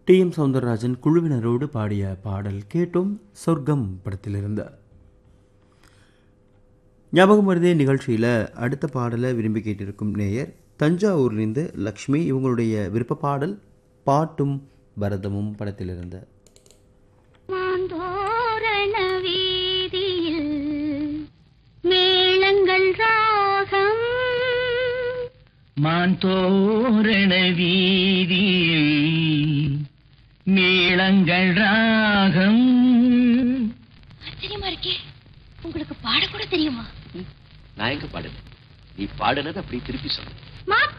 D M Soundararajan குழுவினரோடு பாடிய பாடல் கேட்டோம் சொர்க்கம் படத்திலிருந்து ஞாபகம் வருதே நிகழ்ச்சியில் அடுத்த பாடலை விரும்பி கேட்டிருக்கும் நேயர் தஞ்சாவூர்லேருந்து லக்ஷ்மி இவங்களுடைய விருப்ப பாடல் பாட்டும் பரதமும் படத்திலிருந்து மாந்தோரண வீதியில் மேளங்கள் ராகம் மாந்தோரண வீதியில் மேளங்கள் ராகம் ஆச்சரியமா இருக்கே உங்களுக்கு பாட கூட தெரியுமா நான் எங்க பாடுவேன் நீ பாடுனது அப்படி திருப்பி சொல்லு மா